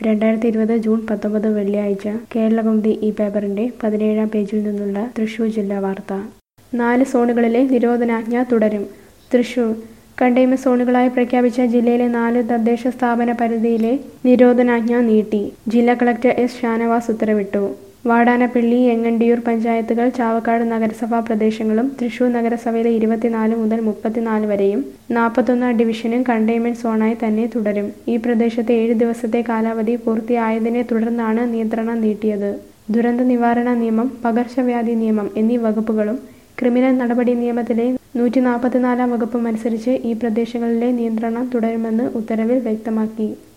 രണ്ടായിരത്തി ഇരുപത് ജൂൺ പത്തൊമ്പത് വെള്ളിയാഴ്ച കേരളകൗമുദി ഈ പേപ്പറിന്റെ പതിനേഴാം പേജിൽ നിന്നുള്ള തൃശൂർ ജില്ലാ വാർത്ത നാല് സോണുകളിലെ നിരോധനാജ്ഞ തുടരും തൃശൂർ കണ്ടെയ്ൻമെന്റ് സോണുകളായി പ്രഖ്യാപിച്ച ജില്ലയിലെ നാല് തദ്ദേശ സ്ഥാപന പരിധിയിലെ നിരോധനാജ്ഞ നീട്ടി ജില്ലാ കളക്ടർ എസ് ഷാനവാസ് ഉത്തരവിട്ടു വാടാനപ്പള്ളി എങ്ങണ്ടിയൂർ പഞ്ചായത്തുകൾ ചാവക്കാട് നഗരസഭാ പ്രദേശങ്ങളും തൃശൂർ നഗരസഭയിലെ ഇരുപത്തിനാല് മുതൽ മുപ്പത്തിനാല് വരെയും നാൽപ്പത്തൊന്ന് ഡിവിഷനും കണ്ടെയ്ൻമെന്റ് സോണായി തന്നെ തുടരും ഈ പ്രദേശത്തെ ഏഴ് ദിവസത്തെ കാലാവധി പൂർത്തിയായതിനെ തുടർന്നാണ് നിയന്ത്രണം നീട്ടിയത് ദുരന്ത നിവാരണ നിയമം പകർച്ചവ്യാധി നിയമം എന്നീ വകുപ്പുകളും ക്രിമിനൽ നടപടി നിയമത്തിലെ നൂറ്റി നാൽപ്പത്തിനാലാം വകുപ്പും അനുസരിച്ച് ഈ പ്രദേശങ്ങളിലെ നിയന്ത്രണം തുടരുമെന്ന് ഉത്തരവിൽ വ്യക്തമാക്കി